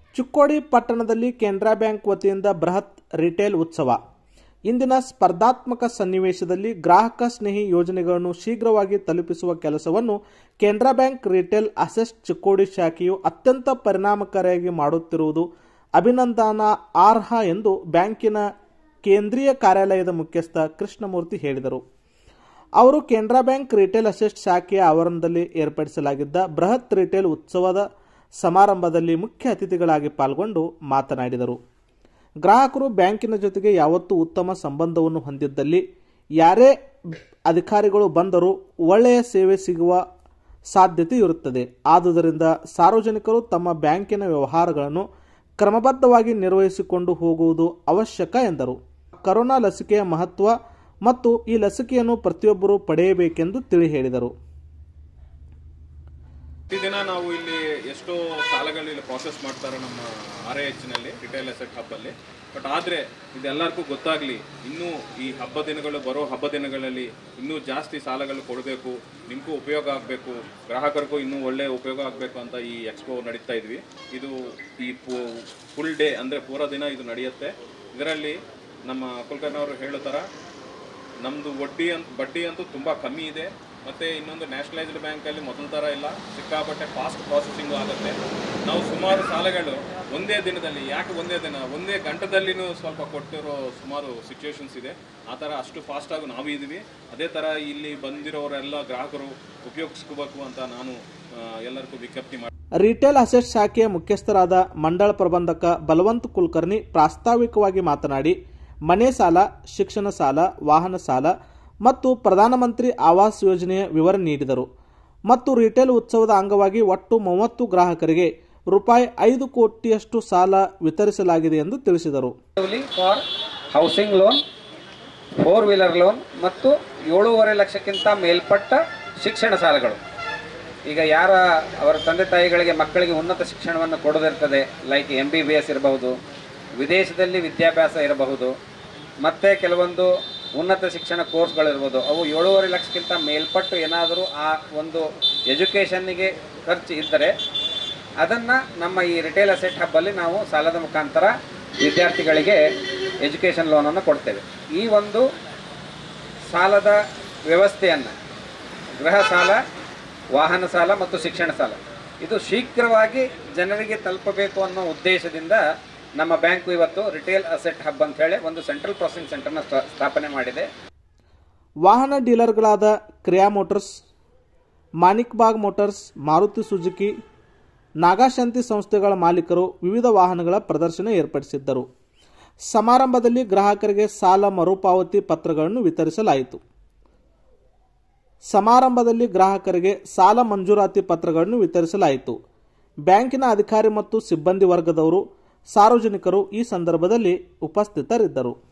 ಚಿಕ್ಕೋಡಿ ಪಟ್ಟಣದಲ್ಲಿ ಕೆನರಾ ಬ್ಯಾಂಕ್ ವತಿಯಿಂದ ಬೃಹತ್ ರಿಟೇಲ್ ಉತ್ಸವ ಇಂದಿನ ಸ್ಪರ್ಧಾತ್ಮಕ ಸನ್ನಿವೇಶದಲ್ಲಿ ಗ್ರಾಹಕ ಸ್ನೇಹಿ ಯೋಜನೆಗಳನ್ನು ಶೀಘ್ರವಾಗಿ ತಲುಪಿಸುವ ಕೆಲಸವನ್ನು ಕೆನರಾ ಬ್ಯಾಂಕ್ ರಿಟೇಲ್ ಅಸೆಸ್ ಚಿಕ್ಕೋಡಿ ಶಾಖೆಯು ಅತ್ಯಂತ ಪರಿಣಾಮಕಾರಿಯಾಗಿ ಮಾಡುತ್ತಿರುವುದು ಅಭಿನಂದನಾರ್ಹ ಎಂದು ಬ್ಯಾಂಕಿನ ಕೇಂದ್ರೀಯ ಕಾರ್ಯಾಲಯದ ಮುಖ್ಯಸ್ಥ ಕೃಷ್ಣಮೂರ್ತಿ ಹೇಳಿದರು ಅವರು ಕೆನರಾ ಬ್ಯಾಂಕ್ ರಿಟೇಲ್ ಅಸೆಸ್ಟ್ ಶಾಖೆಯ ಆವರಣದಲ್ಲಿ ಏರ್ಪಡಿಸಲಾಗಿದ್ದ ಬೃಹತ್ ರಿಟೇಲ್ ಉತ್ಸವದ ಸಮಾರಂಭದಲ್ಲಿ ಮುಖ್ಯ ಅತಿಥಿಗಳಾಗಿ ಪಾಲ್ಗೊಂಡು ಮಾತನಾಡಿದರು ಗ್ರಾಹಕರು ಬ್ಯಾಂಕಿನ ಜೊತೆಗೆ ಯಾವತ್ತೂ ಉತ್ತಮ ಸಂಬಂಧವನ್ನು ಹೊಂದಿದ್ದಲ್ಲಿ ಯಾರೇ ಅಧಿಕಾರಿಗಳು ಬಂದರೂ ಒಳ್ಳೆಯ ಸೇವೆ ಸಿಗುವ ಸಾಧ್ಯತೆ ಇರುತ್ತದೆ ಆದುದರಿಂದ ಸಾರ್ವಜನಿಕರು ತಮ್ಮ ಬ್ಯಾಂಕಿನ ವ್ಯವಹಾರಗಳನ್ನು ಕ್ರಮಬದ್ಧವಾಗಿ ನಿರ್ವಹಿಸಿಕೊಂಡು ಹೋಗುವುದು ಅವಶ್ಯಕ ಎಂದರು ಕರೋನಾ ಲಸಿಕೆಯ ಮಹತ್ವ ಮತ್ತು ಈ ಲಸಿಕೆಯನ್ನು ಪ್ರತಿಯೊಬ್ಬರು ಪಡೆಯಬೇಕೆಂದು ತಿಳಿ ಹೇಳಿದರು ಪ್ರತಿದಿನ ನಾವು ಇಲ್ಲಿ ಎಷ್ಟೋ ಸಾಲಗಳು ಇಲ್ಲಿ ಪ್ರಾಸೆಸ್ ಮಾಡ್ತಾರೆ ನಮ್ಮ ಆರ್ ಎ ಎಚ್ನಲ್ಲಿ ರಿಟೇಲ್ ಅಸೆಟ್ ಹಬ್ಬಲ್ಲಿ ಬಟ್ ಆದರೆ ಇದೆಲ್ಲರಿಗೂ ಗೊತ್ತಾಗಲಿ ಇನ್ನೂ ಈ ಹಬ್ಬ ದಿನಗಳು ಬರೋ ಹಬ್ಬ ದಿನಗಳಲ್ಲಿ ಇನ್ನೂ ಜಾಸ್ತಿ ಸಾಲಗಳು ಕೊಡಬೇಕು ನಿಮಗೂ ಉಪಯೋಗ ಆಗಬೇಕು ಗ್ರಾಹಕರಿಗೂ ಇನ್ನೂ ಒಳ್ಳೆ ಉಪಯೋಗ ಆಗಬೇಕು ಅಂತ ಈ ಎಕ್ಸ್ಪೋ ನಡೀತಾ ಇದ್ವಿ ಇದು ಈ ಫುಲ್ ಡೇ ಅಂದರೆ ಪೂರ ದಿನ ಇದು ನಡೆಯುತ್ತೆ ಇದರಲ್ಲಿ ನಮ್ಮ ಕುಲಕರ್ಣಿ ಅವರು ಹೇಳೋ ಥರ ನಮ್ಮದು ವಡ್ಡಿ ಅಂತ ಬಡ್ಡಿ ಅಂತೂ ತುಂಬ ಕಮ್ಮಿ ಇದೆ ಮತ್ತು ಇನ್ನೊಂದು ನ್ಯಾಷನಲೈಸ್ಡ್ ಬ್ಯಾಂಕಲ್ಲಿ ಮೊದಲ ಥರ ಇಲ್ಲ ಸಿಕ್ಕಾಪಟ್ಟೆ ಫಾಸ್ಟ್ ಪ್ರಾಸೆಸಿಂಗು ಆಗುತ್ತೆ ನಾವು ಸುಮಾರು ಸಾಲಗಳು ಒಂದೇ ದಿನದಲ್ಲಿ ಯಾಕೆ ಒಂದೇ ದಿನ ಒಂದೇ ಗಂಟೆದಲ್ಲಿನೂ ಸ್ವಲ್ಪ ಕೊಟ್ಟಿರೋ ಸುಮಾರು ಸಿಚುವೇಶನ್ಸ್ ಇದೆ ಆ ಥರ ಅಷ್ಟು ಫಾಸ್ಟಾಗಿ ನಾವು ಇದ್ದೀವಿ ಅದೇ ಥರ ಇಲ್ಲಿ ಬಂದಿರೋರೆಲ್ಲ ಗ್ರಾಹಕರು ಉಪಯೋಗಿಸ್ಕೋಬೇಕು ಅಂತ ನಾನು ಆ, ಎಲ್ಲರಿಗೂ ವಿಜ್ಞಪ್ತಿ ಮಾಡಿ ರಿಟೇಲ್ ಅಸೆಟ್ ಶಾಖೆಯ ಮುಖ್ಯಸ್ಥರಾದ ಮಂಡಳ ಪ್ರಬಂಧಕ ಬಲವಂತ್ ಕುಲಕರ್ಣಿ ಪ್ರಾಸ್ತಾವಿಕವಾಗಿ ಮಾತನಾಡಿ ಮನೆ ಸಾಲ ಶಿಕ್ಷಣ ಸಾಲ ವಾಹನ ಸಾಲ ಮತ್ತು ಪ್ರಧಾನಮಂತ್ರಿ ಆವಾಸ್ ಯೋಜನೆಯ ವಿವರ ನೀಡಿದರು ಮತ್ತು ರಿಟೇಲ್ ಉತ್ಸವದ ಅಂಗವಾಗಿ ಒಟ್ಟು ಮೂವತ್ತು ಗ್ರಾಹಕರಿಗೆ ರೂಪಾಯಿ ಐದು ಕೋಟಿಯಷ್ಟು ಸಾಲ ವಿತರಿಸಲಾಗಿದೆ ಎಂದು ತಿಳಿಸಿದರು for housing loan four wheeler loan ಮತ್ತು ಏಳೂವರೆ ಲಕ್ಷಕ್ಕಿಂತ ಮೇಲ್ಪಟ್ಟ ಶಿಕ್ಷಣ ಸಾಲಗಳು ಈಗ ಯಾರ ಅವರ ತಂದೆ ತಾಯಿಗಳಿಗೆ ಮಕ್ಕಳಿಗೆ ಉನ್ನತ ಶಿಕ್ಷಣವನ್ನು ಕೊಡೋದಿರ್ತದೆ like M B B S ಇರಬಹುದು ವಿದೇಶದಲ್ಲಿ ವಿದ್ಯಾಭ್ಯಾಸ ಇರಬಹುದು ಮತ್ತು ಕೆಲವೊಂದು ಉನ್ನತ ಶಿಕ್ಷಣ ಕೋರ್ಸ್ಗಳಿರ್ಬೋದು ಅವು ಏಳೂವರೆ ಲಕ್ಷಕ್ಕಿಂತ ಮೇಲ್ಪಟ್ಟು ಏನಾದರೂ ಆ ಒಂದು ಎಜುಕೇಷನ್ನಿಗೆ ಖರ್ಚು ಇದ್ದರೆ ಅದನ್ನು ನಮ್ಮ ಈ ರಿಟೇಲ್ ಅಸೆಟ್ ಹಬ್ಬಲ್ಲಿ ನಾವು ಸಾಲದ ಮುಖಾಂತರ ವಿದ್ಯಾರ್ಥಿಗಳಿಗೆ ಎಜುಕೇಷನ್ ಲೋನನ್ನು ಕೊಡ್ತೇವೆ ಈ ಒಂದು ಸಾಲದ ವ್ಯವಸ್ಥೆಯನ್ನು ಗೃಹ ಸಾಲ ವಾಹನ ಸಾಲ ಮತ್ತು ಶಿಕ್ಷಣ ಸಾಲ ಇದು ಶೀಘ್ರವಾಗಿ ಜನರಿಗೆ ತಲುಪಬೇಕು ಅನ್ನೋ ಉದ್ದೇಶದಿಂದ ನಮ್ಮ ಬ್ಯಾಂಕು ಇವತ್ತು ರಿಟೇಲ್ ಅಸೆಟ್ ಹಬ್ ಅಂತ ಹೇಳಿ ಒಂದು ಸೆಂಟ್ರಲ್ ಪ್ರೊಸೆಸಿಂಗ್ ಸೆಂಟರ್ನ ಸ್ಥ- ಸ್ಥಾಪನೆ ಮಾಡಿದೆ ವಾಹನ ಡೀಲರ್ಗಳಾದ Kriya motors Manik Bagh motors Maruti Suzuki Nagashanti ಸಂಸ್ಥೆಗಳ ಮಾಲೀಕರು ವಿವಿಧ ವಾಹನಗಳ ಪ್ರದರ್ಶನ ಏರ್ಪಡಿಸಿದ್ದರು ಸಮಾರಂಭದಲ್ಲಿ ಗ್ರಾಹಕರಿಗೆ ಸಾಲ ಮರುಪಾವತಿ ಪತ್ರಗಳನ್ನು ವಿತರಿಸಲಾಯಿತು ಸಮಾರಂಭದಲ್ಲಿ ಗ್ರಾಹಕರಿಗೆ ಸಾಲ ಮಂಜೂರಾತಿ ಪತ್ರಗಳನ್ನು ವಿತರಿಸಲಾಯಿತು ಬ್ಯಾಂಕಿನ ಅಧಿಕಾರಿ ಮತ್ತು ಸಿಬ್ಬಂದಿ ವರ್ಗದವರು ಸಾರ್ವಜನಿಕರು ಈ ಸಂದರ್ಭದಲ್ಲಿ ಉಪಸ್ಥಿತರಿದ್ದರು